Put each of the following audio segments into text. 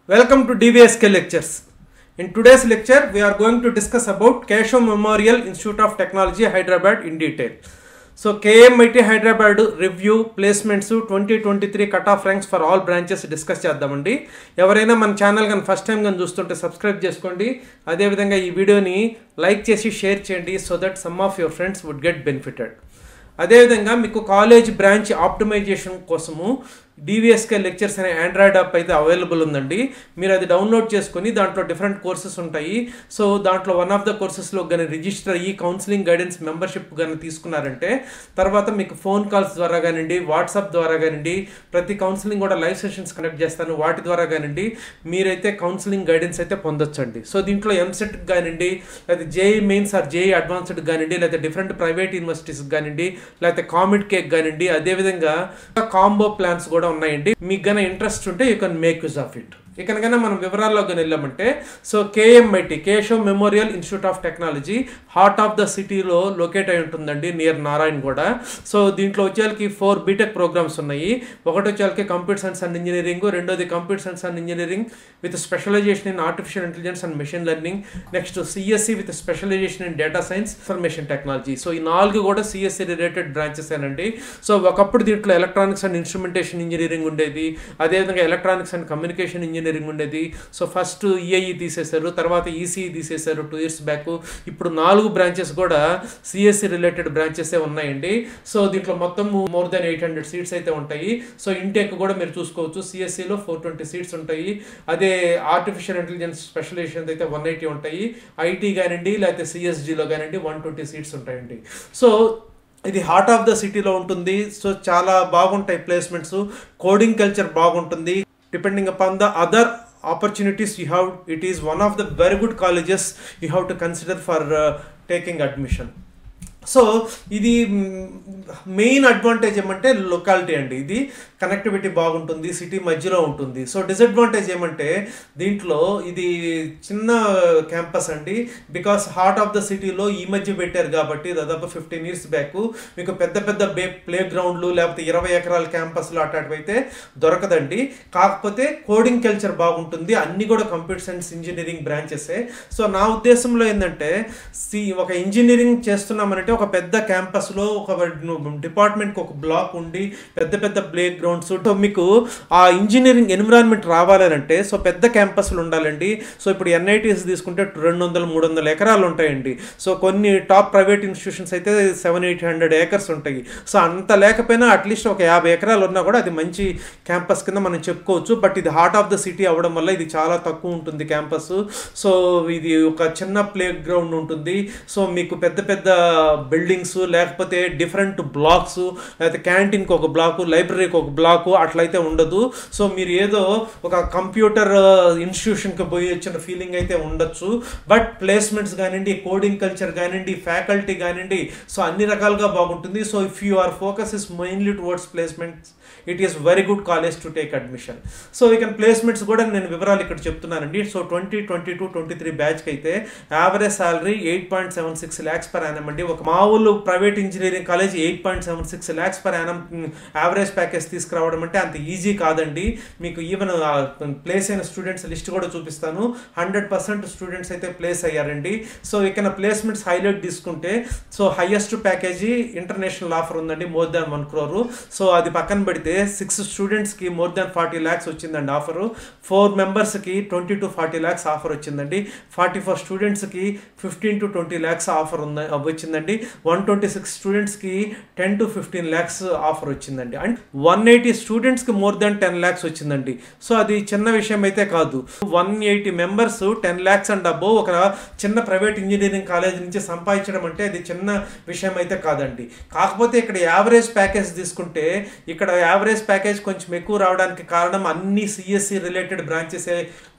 Welcome to DVSK lectures. In today's lecture, we are going to discuss about Keshav Memorial Institute of Technology, Hyderabad in detail. So KMIT Hyderabad review placements twenty twenty three cut off ranks for all branches discuss చేద్దామండి ఎవరైనా మన channel కానీ first time కానీ చూస్తుంటే subscribe చేసుకోండి అదేవిధంగా ఈ వీడియోని లైక్ చేసి షేర్ చేయండి so that some of your friends would get benefited అదేవిధంగా మీకు కాలేజ్ బ్రాంచ్ ఆప్టిమైజేషన్ కోసము డివిఎస్కే లెక్చర్స్ అనే ఆండ్రాయిడ్ యాప్ అయితే అవైలబుల్ ఉందండి మీరు అది డౌన్లోడ్ చేసుకొని దాంట్లో డిఫరెంట్ కోర్సెస్ ఉంటాయి సో దాంట్లో వన్ ఆఫ్ ద కోర్సెస్లో కానీ రిజిస్టర్ అయ్యి కౌన్సిలింగ్ గైడెన్స్ మెంబర్షిప్ కానీ తీసుకున్నారంటే తర్వాత మీకు ఫోన్ కాల్స్ ద్వారా కానివ్వండి వాట్సాప్ ద్వారా కానివ్వండి ప్రతి కౌన్సిలింగ్ కూడా లైవ్ సెషన్స్ కండక్ట్ చేస్తాను వాటి ద్వారా కానివ్వండి మీరైతే కౌన్సిలింగ్ గైడెన్స్ అయితే పొందొచ్చండి సో దీంట్లో ఎంసెట్ కానివ్వండి లేకపోతే JEE mains or JEE advanced కానివ్వండి లేకపోతే డిఫరెంట్ ప్రైవేట్ యూనివర్సిటీస్ కానివ్వండి లేకపోతే కామిడ్ కేక్ కానివ్వండి అదేవిధంగా కాంబో ప్లాన్స్ కూడా ఉన్నాయండి మీకు గన ఇంట్రెస్ట్ ఉంటే you can make use of it ఇక కనుక మనం వివరాల్లోకి వెళ్ళామంటే so KMIT Keshav memorial institute of technology heart of the సిటీలో లొకేట్ అయి ఉంటుందండి నియర్ నారాయణ కూడా సో దీంట్లో వచ్చేకి ఫోర్ బీటెక్ ప్రోగ్రామ్స్ ఉన్నాయి ఒకటి వచ్చేకి కంప్యూటర్ సైన్స్ అండ్ ఇంజనీరింగ్ రెండోది computer science and engineering with specialization in artificial intelligence and machine learning next CSE with specialization in data science information technology so ఈ నాలుగు కూడా సిఎస్సి రిలేటెడ్ బ్రాంచెస్ ఏనండి so ఒకప్పుడు దీంట్లో ఎలక్ట్రానిక్స్ అండ్ ఇన్స్ట్రుమెంటేషన్ ఇంజనీరింగ్ ఉండేది అదేవిధంగా electronics and communication engineering ఉండేది so first EIE తీసేశారు తర్వాత ఈసీఈ తీసేశారు టూ ఇయర్స్ బ్యాక్ ఇప్పుడు నాలుగు బ్రాంచెస్ కూడా సిఎస్సి రిలేటెడ్ బ్రాంచెస్ ఉన్నాయండి సో దీంట్లో మొత్తం more than eight hundred seats అయితే ఉంటాయి సో ఇంటేక్ కూడా మీరు చూసుకోవచ్చు సిఎస్సిలో ఫోర్ ట్వంటీ సీట్స్ ఉంటాయి అదే ఆర్టిఫిషియల్ ఇంటెలిజెన్స్ స్పెషలైజేషన్ అయితే వన్ ఎయిటీ ఉంటాయి ఐటీ కానివ్వండి లేకపోతే సిఎస్జిలో కానివ్వండి వన్ ట్వంటీ సీట్స్ ఉంటాయండి సో ఇది హార్ట్ ఆఫ్ ద సిటీలో ఉంటుంది సో చాలా బాగుంటాయి ప్లేస్మెంట్స్ కోడింగ్ కల్చర్ బాగుంటుంది depending upon the other opportunities you have it is one of the very good colleges you have to consider for uh, taking admission so ఇది main advantage ఏమంటే locality అండి ఇది connectivity బాగుంటుంది city మధ్యలో ఉంటుంది so disadvantage ఏమంటే దీంట్లో ఇది చిన్న క్యాంపస్ అండి బికాస్ హార్ట్ ఆఫ్ ద సిటీలో ఈ మధ్య పెట్టారు కాబట్టి దాదాపు ఫిఫ్టీన్ ఇయర్స్ బ్యాక్ మీకు పెద్ద పెద్ద బే ప్లే గ్రౌండ్లు లేకపోతే ఇరవై ఎకరాల క్యాంపస్లు అట్లాంటివైతే దొరకదండి కాకపోతే కోడింగ్ కల్చర్ బాగుంటుంది అన్ని కూడా కంప్యూటర్ సైన్స్ ఇంజనీరింగ్ బ్రాంచెసే సో నా ఉద్దేశంలో ఏంటంటే సి ఒక ఇంజనీరింగ్ చేస్తున్నామనంటే ఒక పెద్ద క్యాంపస్లో ఒక డిపార్ట్మెంట్కి ఒక బ్లాక్ ఉండి పెద్ద పెద్ద ప్లే గ్రౌండ్స్ మీకు ఆ ఇంజనీరింగ్ ఎన్విరాన్మెంట్ రావాలంటే సో పెద్ద క్యాంపస్లు ఉండాలండి సో ఇప్పుడు ఎన్ఐటీస్ తీసుకుంటే రెండు వందల మూడు వందల ఎకరాలు ఉంటాయండి సో కొన్ని టాప్ ప్రైవేట్ ఇన్స్టిట్యూషన్స్ అయితే సెవెన్ ఎయిట్ హండ్రెడ్ ఏకర్స్ ఉంటాయి సో అంత లేకపోయినా అట్లీస్ట్ ఒక యాభై ఎకరాలు ఉన్నా కూడా అది మంచి క్యాంపస్ కింద మనం చెప్పుకోవచ్చు బట్ ఇది హార్ట్ ఆఫ్ ద సిటీ అవ్వడం వల్ల ఇది చాలా తక్కువ ఉంటుంది క్యాంపస్ సో ఇది ఒక చిన్న ప్లే గ్రౌండ్ ఉంటుంది సో మీకు పెద్ద పెద్ద బిల్డింగ్స్ లేకపోతే డిఫరెంట్ బ్లాక్స్ లేకపోతే క్యాంటీన్కి ఒక బ్లాకు లైబ్రరీకి ఒక బ్లాకు అట్లయితే ఉండదు సో మీరు ఏదో ఒక కంప్యూటర్ ఇన్స్టిట్యూషన్కి పోయి వచ్చిన ఫీలింగ్ అయితే ఉండొచ్చు బట్ ప్లేస్మెంట్స్ కానివ్వండి కోడింగ్ కల్చర్ కానివ్వండి ఫ్యాకల్టీ కానివ్వండి సో అన్ని రకాలుగా బాగుంటుంది so if you are focus is mainly towards placements it is very good college to take admission so ఇక ప్లేస్మెంట్స్ కూడా నేను వివరాలు ఇక్కడ చెప్తున్నానండి so twenty twenty two twenty three బ్యాచ్కి అయితే average salary eight point seven six lakhs per annum అండి ఒక మామూలు private engineering college eight point seven six lakhs per Yanam average package తీసుకురావడం అంటే అంత ఈజీ కాదండి మీకు ఈవెన్ ప్లేస్ అయిన స్టూడెంట్స్ లిస్ట్ కూడా చూపిస్తాను హండ్రెడ్ పర్సెంట్ స్టూడెంట్స్ అయితే ప్లేస్ అయ్యారండి సో ఇక ప్లేస్మెంట్స్ హైలైట్ తీసుకుంటే so highest package international offer ఉందండి more than one crore so అది పక్కన పెడితే సిక్స్ స్టూడెంట్స్కి మోర్ దాన్ ఫార్టీ ల్యాక్స్ వచ్చిందండి ఆఫర్ ఫోర్ మెంబర్స్కి twenty to forty lakhs offer వచ్చిందండి ఫార్టీ ఫోర్ స్టూడెంట్స్కి fifteen to twenty lakhs offer ఉంది వచ్చిందండి వన్ ట్వంటీ సిక్స్ స్టూడెంట్స్కి ten to fifteen lakhs offer వచ్చిందండి అండ్ వన్ ఎయిటీ స్టూడెంట్స్కి మోర్ దాన్ టెన్ ల్యాక్స్ వచ్చిందండి సో అది చిన్న విషయం అయితే కాదు one eighty members ten lakhs and అబ్బో ఒక చిన్న ప్రైవేట్ ఇంజనీరింగ్ కాలేజ్ నుంచి సంపాదించడం అంటే అది చిన్న విషయం అయితే కాదండి కాకపోతే ఇక్కడ యావరేజ్ ప్యాకేజ్ తీసుకుంటే ఇక్కడ యావరేజ్ ప్యాకేజ్ కొంచెం ఎక్కువ రావడానికి కారణం అన్ని సిఎస్సి రిలేటెడ్ బ్రాంచెస్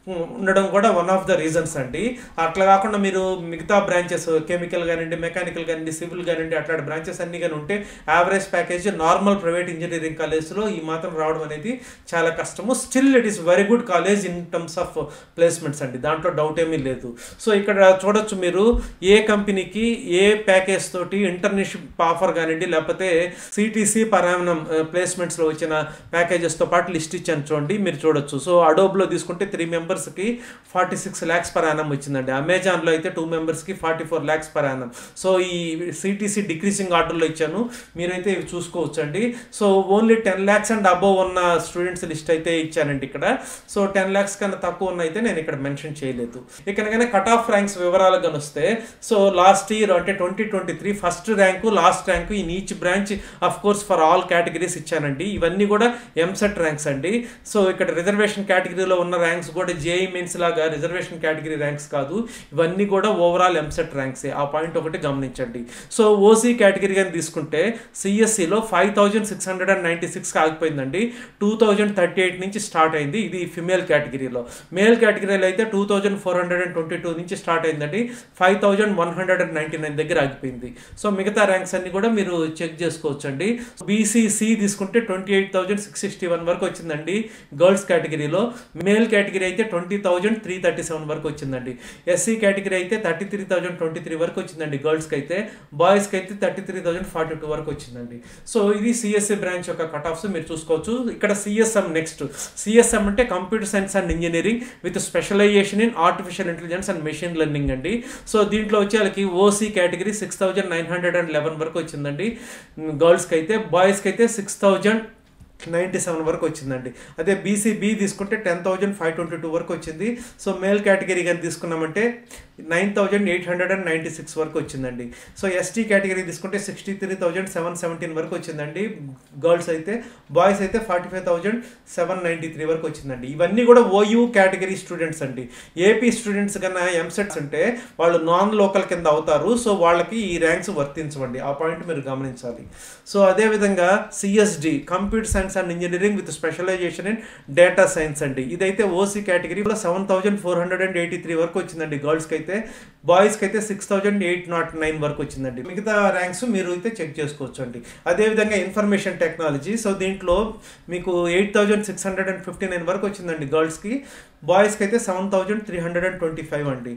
ఉండడం కూడా వన్ ఆఫ్ ద రీజన్స్ అండి అట్లా కాకుండా మీరు మిగతా బ్రాంచెస్ కెమికల్ కానివ్వండి మెకానికల్ కానివ్వండి సివిల్ కానివ్వండి అట్లాంటి బ్రాంచెస్ అన్ని కానీ ఉంటే average package normal private engineering కాలేజ్లో ఈ మాత్రం రావడం అనేది చాలా కష్టము still it is very good college in terms of placements అండి దాంట్లో డౌట్ ఏమీ లేదు సో ఇక్కడ చూడొచ్చు మీరు ఏ కంపెనీకి ఏ ప్యాకేజ్ తోటి ఇంటర్న్షిప్ ఆఫర్ కానివ్వండి లేకపోతే సిటీసీ పరామణం ప్లేస్మెంట్స్లో వచ్చిన ప్యాకేజెస్తో పాటు లిస్ట్ ఇచ్చాను చూడండి మీరు చూడొచ్చు సో అడోబ్లో తీసుకుంటే త్రీ మెంబర్స్కి forty six lakhs per annum వచ్చిందండి అమెజాన్లో అయితే టూ మెంబర్స్కి forty four lakhs per annum so ఈ సిటీసీ డిక్రీసింగ్ ఆర్డర్లో ఇచ్చాను మీరైతే ఇవి చూసుకోవచ్చు అండి so only ten lakhs and above ఉన్న స్టూడెంట్స్ లిస్ట్ అయితే ఇచ్చానండి ఇక్కడ సో టెన్ ల్యాక్స్ కన్నా తక్కువ ఉన్న అయితే నేను ఇక్కడ మెన్షన్ చేయలేదు ఇకనగానే కట్ ఆఫ్ ర్యాంక్స్ వివరాలు కనిస్తే సో లాస్ట్ ఇయర్ అంటే twenty twenty three first rank last rank in each branch of course for all categories ఇచ్చానండి ఇవన్నీ కూడా ఎంసెట్ ర్యాంక్స్ అండి సో ఇక్కడ రిజర్వేషన్ కేటగిరీలో ఉన్న ర్యాంక్స్ కూడా జేఈ మెయిన్స్ లాగా రిజర్వేషన్ కేటగిరీ ర్యాంక్స్ కాదు ఇవన్నీ కూడా ఓవరాల్ ఎంసెట్ ర్యాంక్సే ఆ పాయింట్ ఒకటి గమనించండి సో ఓసీ కేటగిరీ కానీ తీసుకుంటే సిఎస్సిలో five thousand six hundred and ninety సిక్స్కి ఆగిపోయిందండి టూ థౌజండ్ థర్టీ ఎయిట్ నుంచి స్టార్ట్ అయింది ఇది ఫిమేల్ కేటగిరీలో మేల్ కేటగిరీలో అయితే two thousand four hundred and twenty two నుంచి స్టార్ట్ అయిందండి five thousand one hundred and ninety nine దగ్గర ఆగిపోయింది సో మిగతా ర్యాంక్స్ అన్ని కూడా మీరు చెక్ చేసుకోవచ్చు అండి బీసీసీ తీసుకుంటే twenty eight thousand six sixty one వరకు వచ్చిందండి గర్ల్స్ కేటగిరీలో మేల్ కేటగిరీ అయితే twenty thousand three thirty seven వరకు వచ్చిందండి ఎస్సీ కేటగిరీ అయితే thirty three thousand twenty three వరకు వచ్చిందండి గర్ల్స్కి అయితే బాయ్స్కి అయితే thirty three thousand forty two వరకు వచ్చిందండి సో ఇది సిఎస్సి బ్రాంచ్ యొక్క కట్ ఆఫ్స్ మీరు చూసుకోవచ్చు ఇక్కడ సిఎస్ఎం నెక్స్ట్ సిఎస్ఎం అంటే computer science and engineering with specialization in artificial intelligence and machine learning అండి సో దీంట్లో వచ్చే వాళ్ళకి OC category six thousand nine hundred and eleven వరకు వచ్చిందండి గర్ల్స్కి అయితే బాయ్స్కి అయితే సిక్స్ థౌజండ్ నైంటీ సెవెన్ వరకు వచ్చిందండి అదే బీసీబీ తీసుకుంటే ten thousand five twenty two వరకు వచ్చింది సో మేల్ కేటగిరీ కానీ తీసుకున్నామంటే nine thousand eight hundred and ninety six వరకు వచ్చిందండి సో ఎస్టీ కేటగిరీ తీసుకుంటే sixty three thousand seven seventeen వరకు వచ్చిందండి గర్ల్స్ అయితే బాయ్స్ అయితే forty five thousand seven ninety three వరకు వచ్చిందండి ఇవన్నీ కూడా ఓయూ కేటగిరీ స్టూడెంట్స్ అండి ఏపీ స్టూడెంట్స్ కన్నా ఎంసెట్స్ అంటే వాళ్ళు నాన్ లోకల్ కింద అవుతారు సో వాళ్ళకి ఈ ర్యాంక్స్ వర్తించవండి ఆ పాయింట్ మీరు గమనించాలి సో అదేవిధంగా CSD computer science and engineering with specialization in data science అండి ఇదైతే ఓసీ కేటగిరీలో seven thousand four hundred and eighty three వరకు వచ్చిందండి గర్ల్స్కి అయితే బాయ్స్కి అయితే six thousand eight not nine వరకు వచ్చిందండి మిగతా ర్యాంక్స్ మీరు అయితే చెక్ చేసుకోవచ్చు అండి అదేవిధంగా ఇన్ఫర్మేషన్ టెక్నాలజీ సో దీంట్లో మీకు eight thousand six hundred and fifty nine వరకు వచ్చిందండి గర్ల్స్కి బాయ్స్కి అయితే seven thousand three hundred and twenty five అండి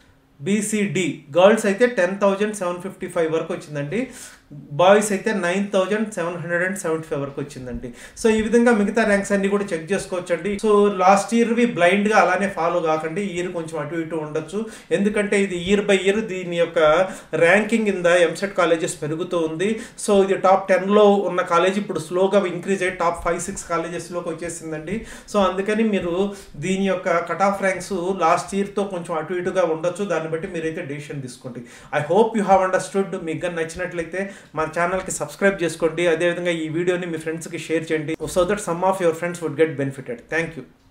బీసీడి గర్ల్స్ అయితే ten thousand seven fifty five వరకు వచ్చిందండి బాయ్స్ అయితే nine thousand seven hundred and seventy five వరకు వచ్చిందండి సో ఈ విధంగా మిగతా ర్యాంక్స్ అన్ని కూడా చెక్ చేసుకోవచ్చండి సో లాస్ట్ ఇయర్వి బ్లైండ్గా అలానే ఫాలో కాకండి ఇయర్ కొంచెం అటు ఇటు ఉండొచ్చు ఎందుకంటే ఇది ఇయర్ బై ఇయర్ దీని యొక్క ranking in the EAMCET colleges పెరుగుతూ ఉంది సో ఇది టాప్ టెన్లో ఉన్న కాలేజ్ ఇప్పుడు స్లోగా ఇంక్రీజ్ అయ్యి టాప్ ఫైవ్ సిక్స్ కాలేజెస్లోకి వచ్చేసిందండి సో అందుకని మీరు దీని యొక్క కట్ ఆఫ్ ర్యాంక్స్ లాస్ట్ ఇయర్తో కొంచెం అటు ఇటుగా ఉండొచ్చు దాన్ని బట్టి మీరైతే డెసిషన్ తీసుకోండి I hope you have understood మీకు కానీ నచ్చినట్లయితే మా ఛానల్కి సబ్స్క్రైబ్ చేసుకోండి అదేవిధంగా ఈ వీడియోని మీ ఫ్రెండ్స్కి షేర్ చేయండి so that some of your friends would get benefited thank you